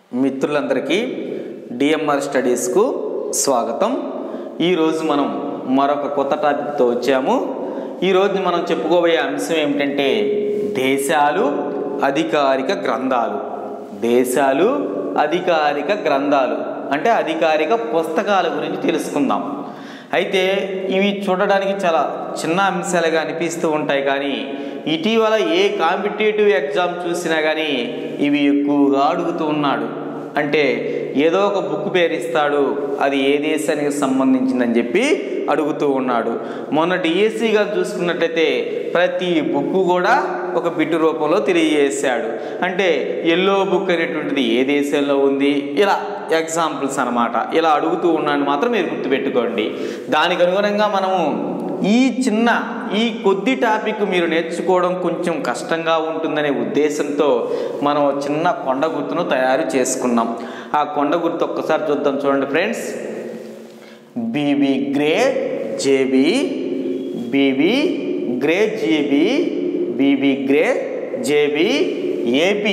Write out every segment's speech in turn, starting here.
మిత్రులందరికీ డిఎంఆర్ స్టడీస్కు స్వాగతం ఈరోజు మనం మరొక కొత్త టాపిక్తో వచ్చాము ఈరోజు మనం చెప్పుకోబోయే అంశం ఏమిటంటే దేశాలు అధికారిక గ్రంథాలు దేశాలు అధికారిక గ్రంథాలు అంటే అధికారిక పుస్తకాల గురించి తెలుసుకుందాం అయితే ఇవి చూడడానికి చాలా చిన్న అంశాలుగా అనిపిస్తూ ఉంటాయి కానీ ఇటీవల ఏ కాంపిటేటివ్ ఎగ్జామ్ చూసినా కానీ ఇవి ఎక్కువగా అడుగుతూ ఉన్నాడు అంటే ఏదో ఒక బుక్ పేరు ఇస్తాడు అది ఏ దేశానికి సంబంధించిందని చెప్పి అడుగుతూ ఉన్నాడు మొన్న డిఎస్సిగా చూసుకున్నట్లయితే ప్రతి బుక్ కూడా ఒక బిట్టు రూపంలో తెలియజేశాడు అంటే ఎల్లో బుక్ అనేటువంటిది ఏ దేశంలో ఉంది ఇలా ఎగ్జాంపుల్స్ అనమాట ఇలా అడుగుతూ ఉన్నాను మాత్రం మీరు గుర్తుపెట్టుకోండి దానికి అనుగుణంగా మనము ఈ చిన్న ఈ కొద్ది టాపిక్ మీరు నేర్చుకోవడం కొంచెం కష్టంగా ఉంటుందనే ఉద్దేశంతో మనం చిన్న కొండ గుర్తును తయారు చేసుకున్నాం ఆ కొండ గుర్తు ఒక్కసారి చూద్దాం చూడండి friends BB grey JB BB grey GB BB grey JB AP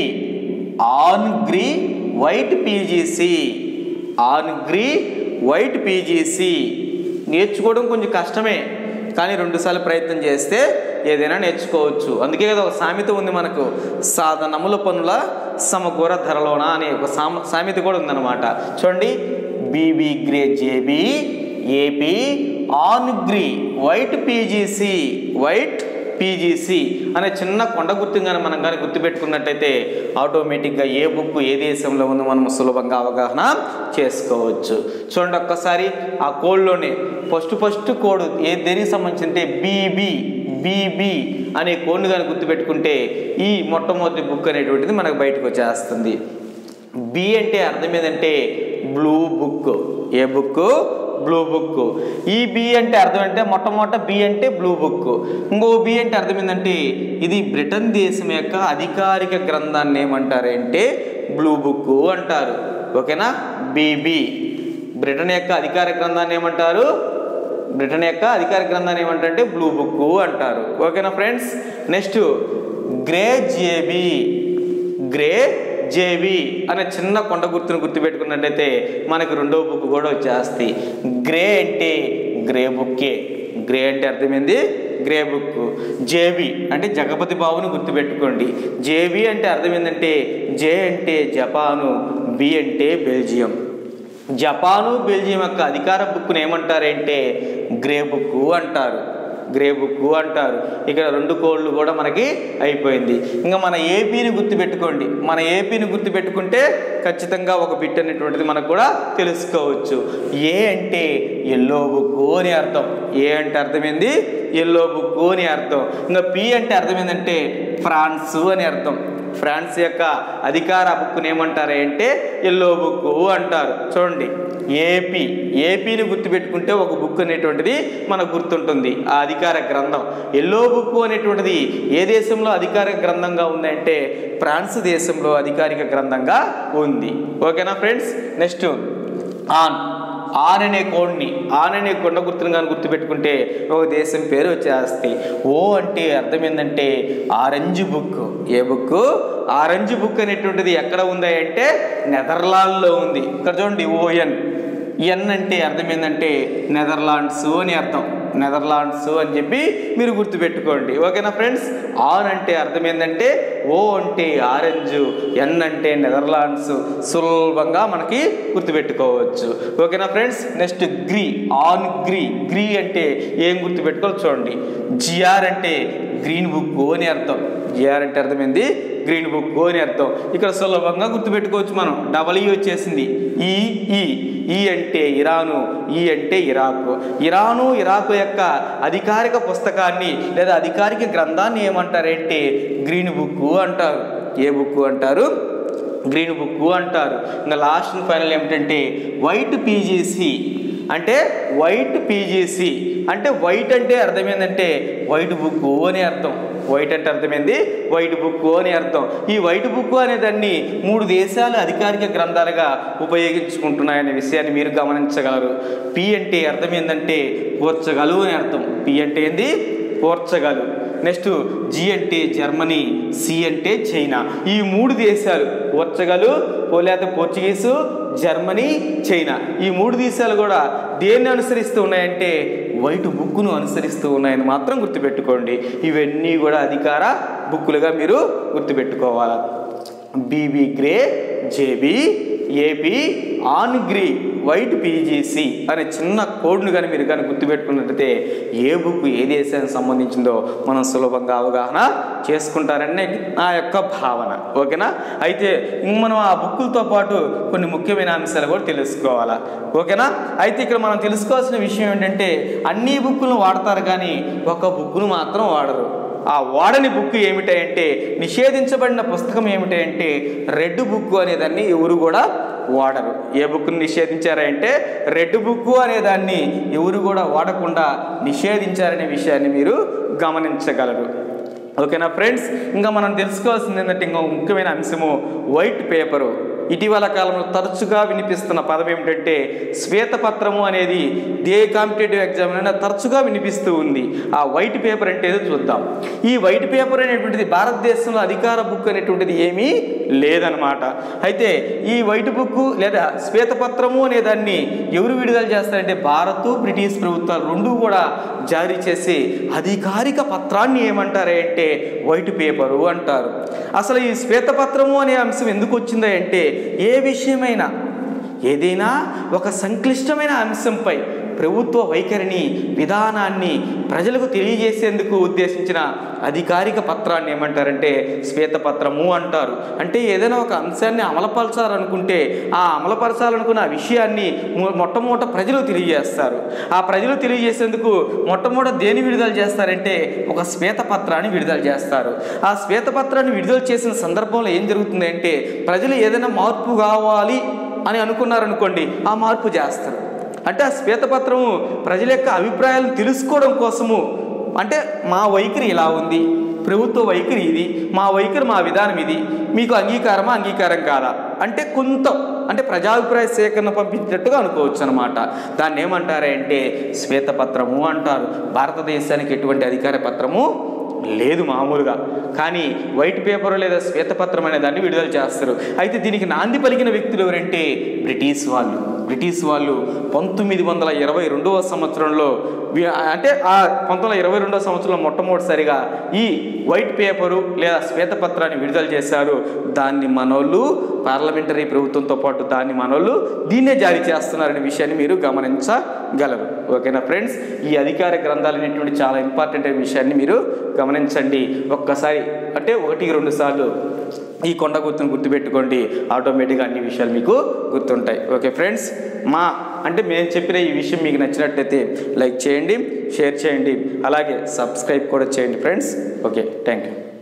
on green white PGC on green white PGC నేర్చుకోవడం కొంచెం కష్టమే కానీ రెండుసార్లు ప్రయత్నం చేస్తే ఏదైనా నేర్చుకోవచ్చు అందుకే కదా ఒక సామెత ఉంది మనకు సాధనముల పనుల సమకూర ధరలోన అనే ఒక సామ సామెత కూడా ఉందన్నమాట చూడండి BB grey JB AP on green white PGC white PGC అనే చిన్న కొండ గుర్తు కానీ మనం కానీ గుర్తుపెట్టుకున్నట్టయితే ఆటోమేటిక్గా ఏ బుక్ ఏ దేశంలో ఉందో మనం సులభంగా అవగాహన చేసుకోవచ్చు చూడండి ఒక్కసారి ఆ కోడ్లోనే ఫస్ట్ ఫస్ట్ కోడ్ ఏ దేనికి సంబంధించి అంటే బీబీ బీబీ అనే కోడ్ని కానీ గుర్తుపెట్టుకుంటే ఈ మొట్టమొదటి బుక్ అనేటువంటిది మనకు బయటకు వచ్చేస్తుంది బి అంటే అర్థం ఏంటంటే బ్లూ బుక్ ఏ బుక్ బ్లూ బుక్ ఈ బి అంటే అర్థం అంటే మొట్టమొదట బి అంటే బ్లూ బుక్ ఇంకో బి అంటే అర్థం ఏంటంటే ఇది బ్రిటన్ దేశం యొక్క అధికారిక గ్రంథాన్ని ఏమంటారంటే బ్లూ బుక్ అంటారు ఓకేనా బీబీ బ్రిటన్ యొక్క అధికార గ్రంథాన్ని ఏమంటారు బ్రిటన్ యొక్క అధికార గ్రంథాన్ని ఏమంటారంటే బ్లూ బుక్ అంటారు ఓకేనా friends next grey JB grey JB అనే చిన్న కొండ గుర్తును గుర్తుపెట్టుకున్నట్టయితే మనకి రెండో బుక్ కూడా వచ్చేస్తాయి గ్రే అంటే గ్రే బుక్కే గ్రే అంటే అర్థమైంది గ్రే బుక్ జేబి అంటే జగపతి బాబుని గుర్తుపెట్టుకోండి జేబి అంటే అర్థం ఏంటంటే జే అంటే జపాను బి అంటే బెల్జియం జపాను బెల్జియం యొక్క అధికార బుక్ను ఏమంటారంటే గ్రే బుక్ అంటారు గ్రే బుక్ అంటారు ఇక్కడ రెండు కోళ్ళు కూడా మనకి అయిపోయింది ఇంకా మన ఏపీని గుర్తుపెట్టుకోండి మన ఏపీని గుర్తుపెట్టుకుంటే ఖచ్చితంగా ఒక బిట్ అనేటువంటిది మనకు కూడా తెలుసుకోవచ్చు ఏ అంటే ఎల్లో బుక్ అని అర్థం ఏ అంటే అర్థమైంది ఎల్లో బుక్ అని అర్థం ఇంకా పి అంటే అర్థం ఏంటంటే ఫ్రాన్స్ అని అర్థం ఫ్రాన్స్ యొక్క అధికార బుక్ని ఏమంటారు అంటే ఎల్లో బుక్ అంటారు చూడండి ఏపీ ఏపీని గుర్తుపెట్టుకుంటే ఒక బుక్ అనేటువంటిది మనకు గుర్తుంటుంది ఆ అధికార గ్రంథం ఎల్లో బుక్ అనేటువంటిది ఏ దేశంలో అధికార గ్రంథంగా ఉందంటే ఫ్రాన్స్ దేశంలో అధికారిక గ్రంథంగా ఉంది ఓకేనా ఫ్రెండ్స్ నెక్స్ట్ ఆన్ ఆన్ అనే కోడ్ని ఆన్ అనే కొండ గుర్తును కానీ గుర్తుపెట్టుకుంటే ఒక దేశం పేరు వచ్చేస్తాయి ఓ అంటే అర్థం ఏంటంటే ఆరెంజ్ బుక్ ఏ బుక్ ఆరెంజ్ బుక్ అనేటువంటిది ఎక్కడ ఉంది అంటే నెదర్లాండ్లో ఉంది ఇక్కడ చూడండి ఓఎన్ ఎన్ అంటే అర్థం ఏంటంటే నెదర్లాండ్స్ అని అర్థం నెదర్లాండ్స్ అని చెప్పి మీరు గుర్తుపెట్టుకోండి ఓకేనా ఫ్రెండ్స్ ఆన్ అంటే అర్థం ఏంటంటే ఓ అంటే ఆరెంజ్ ఎన్ అంటే నెదర్లాండ్స్ సులభంగా మనకి గుర్తుపెట్టుకోవచ్చు ఓకేనా friends next green on green green అంటే ఏం గుర్తుపెట్టుకోవాలి చూడండి జిఆర్ అంటే గ్రీన్ బుక్ అని అర్థం జిఆర్ అంటే అర్థమైంది గ్రీన్ బుక్ అని అర్థం ఇక్కడ సులభంగా గుర్తుపెట్టుకోవచ్చు మనం డబల్ వచ్చేసింది ఈ ఈ ఈ అంటే ఇరాను ఈ అంటే ఇరాక్ ఇరాను ఇరాక్ యొక్క అధికారిక పుస్తకాన్ని లేదా అధికారిక గ్రంథాన్ని ఏమంటారంటే గ్రీన్ బుక్ అంటారు ఏ బుక్ అంటారు గ్రీన్ బుక్ అంటారు ఇంకా లాస్ట్ ఫైనల్ ఏమిటంటే వైట్ పీజీసీ అంటే వైట్ పీజీసీ అంటే వైట్ అంటే అర్థం ఏంటంటే వైట్ బుక్ అని అర్థం వైట్ అంటే అర్థమైంది వైట్ బుక్ అని అర్థం ఈ వైట్ బుక్ అనే దాన్ని మూడు దేశాలు అధికారిక గ్రంథాలుగా ఉపయోగించుకుంటున్నాయనే విషయాన్ని మీరు గమనించగలరు పి అంటే అర్థం ఏంటంటే కూర్చగలవు అని అర్థం పి అంటే ఏంది పోర్చుగల్ నెక్స్ట్ జి అంటే జర్మనీ సి అంటే చైనా ఈ మూడు దేశాలు పోర్చుగల్ లేకపోతే పోర్చుగీసు జర్మనీ చైనా ఈ మూడు దేశాలు కూడా దేన్ని అనుసరిస్తూ ఉన్నాయంటే వైట్ బుక్ను అనుసరిస్తూ ఉన్నాయని మాత్రం గుర్తుపెట్టుకోండి ఇవన్నీ కూడా అధికార బుక్కులుగా మీరు గుర్తుపెట్టుకోవాలి BB grey JB AP on green white PGC అనే చిన్న కోడ్ను కానీ మీరు కానీ గుర్తుపెట్టుకున్నట్లయితే ఏ బుక్ ఏ దేశానికి సంబంధించిందో మనం సులభంగా అవగాహన చేసుకుంటారనే నా యొక్క భావన ఓకేనా అయితే ఇంక మనం ఆ బుక్కులతో పాటు కొన్ని ముఖ్యమైన అంశాలు కూడా తెలుసుకోవాలా ఓకేనా అయితే ఇక్కడ మనం తెలుసుకోవాల్సిన విషయం ఏంటంటే అన్ని బుక్కులను వాడతారు కానీ ఒక బుక్ను మాత్రం వాడరు ఆ వాడని బుక్ ఏమిటంటే నిషేధించబడిన పుస్తకం ఏమిటంటే రెడ్ బుక్ అనేదాన్ని ఎవరు కూడా వాడరు ఏ బుక్ని నిషేధించారంటే రెడ్ బుక్ అనేదాన్ని ఎవరు కూడా వాడకుండా నిషేధించారనే విషయాన్ని మీరు గమనించగలరు ఓకేనా ఫ్రెండ్స్ ఇంకా మనం తెలుసుకోవాల్సింది ఏంటంటే ఇంకో ముఖ్యమైన అంశము వైట్ పేపరు ఇటీవల కాలంలో తరచుగా వినిపిస్తున్న పదం ఏమిటంటే శ్వేతపత్రము అనేది ఏ కాంపిటేటివ్ ఎగ్జామ్ అయినా తరచుగా వినిపిస్తూ ఉంది ఆ వైట్ పేపర్ అంటే ఏదో చూద్దాం ఈ వైట్ పేపర్ అనేటువంటిది భారతదేశంలో అధికార బుక్ అనేటువంటిది ఏమీ లేదనమాట అయితే ఈ వైట్ బుక్ లేదా శ్వేతపత్రము అనే దాన్ని ఎవరు విడుదల చేస్తారంటే భారత్ బ్రిటిష్ ప్రభుత్వాలు రెండు కూడా జారీ చేసి అధికారిక పత్రాన్ని ఏమంటారే అంటే వైట్ పేపరు అంటారు అసలు ఈ శ్వేతపత్రము అనే అంశం ఎందుకు వచ్చింది అంటే ఏ విషయమైనా ఏదైనా ఒక సంక్లిష్టమైన అంశంపై ప్రభుత్వ వైఖరిని విధానాన్ని ప్రజలకు తెలియజేసేందుకు ఉద్దేశించిన అధికారిక పత్రాన్ని ఏమంటారంటే శ్వేతపత్రము అంటారు అంటే ఏదైనా ఒక అంశాన్ని అమలుపరచాలనుకుంటే ఆ అమలుపరచాలనుకున్న ఆ విషయాన్ని మొ- మొట్టమొదట ప్రజలు తెలియజేస్తారు ఆ ప్రజలు తెలియజేసేందుకు మొట్టమొదట దేని విడుదల చేస్తారంటే ఒక శ్వేతపత్రాన్ని విడుదల చేస్తారు ఆ శ్వేతపత్రాన్ని విడుదల చేసిన సందర్భంలో ఏం జరుగుతుంది అంటే ప్రజలు ఏదైనా మార్పు కావాలి అని అనుకున్నారనుకోండి ఆ మార్పు చేస్తారు అంటే ఆ శ్వేతపత్రము ప్రజల యొక్క అభిప్రాయాలను తెలుసుకోవడం కోసము అంటే మా వైఖరి ఇలా ఉంది ప్రభుత్వ వైఖరి ఇది మా వైఖరి మా విధానం ఇది మీకు అంగీకారమా అంగీకారం కాదా అంటే కొంత అంటే ప్రజాభిప్రాయ సేకరణ పంపించినట్టుగా అనుకోవచ్చు అనమాట దాన్ని ఏమంటారే అంటే శ్వేతపత్రము అంటారు భారతదేశానికి ఎటువంటి అధికార పత్రము లేదు మామూలుగా కానీ వైట్ పేపర్ లేదా శ్వేతపత్రం అనే దాన్ని విడుదల చేస్తారు అయితే దీనికి నాంది పలికిన వ్యక్తులు ఎవరంటే బ్రిటిష్ వాళ్ళు బ్రిటిష్ వాళ్ళు పంతొమ్మిది వందల ఇరవై రెండవ సంవత్సరంలో వి- అంటే ఆ పంతొమ్మిది వందల ఇరవై రెండవ సంవత్సరంలో మొట్టమొదటిసారిగా ఈ వైట్ పేపరు లేదా శ్వేతపత్రాన్ని విడుదల చేశారు దాన్ని మనోళ్ళు పార్లమెంటరీ ప్రభుత్వంతో పాటు దాన్ని మనోళ్ళు దీన్నే జారీ చేస్తున్నారనే విషయాన్ని మీరు గమనించగలరు ఓకేనా ఫ్రెండ్స్ ఈ అధికార గ్రంథాలు అనేటువంటి చాలా ఇంపార్టెంట్ అయిన విషయాన్ని మీరు గమనించండి ఒక్కసారి అంటే ఒకటి రెండు సార్లు ఈ కొండ గుర్తును గుర్తుపెట్టుకోండి ఆటోమేటిక్గా అన్ని విషయాలు మీకు గుర్తుంటాయి ఓకే ఫ్రెండ్స్ మా అంటే మేము చెప్పిన ఈ విషయం మీకు నచ్చినట్లయితే లైక్ చేయండి షేర్ చేయండి అలాగే సబ్స్క్రైబ్ కూడా చేయండి ఫ్రెండ్స్ ఓకే థ్యాంక్ యూ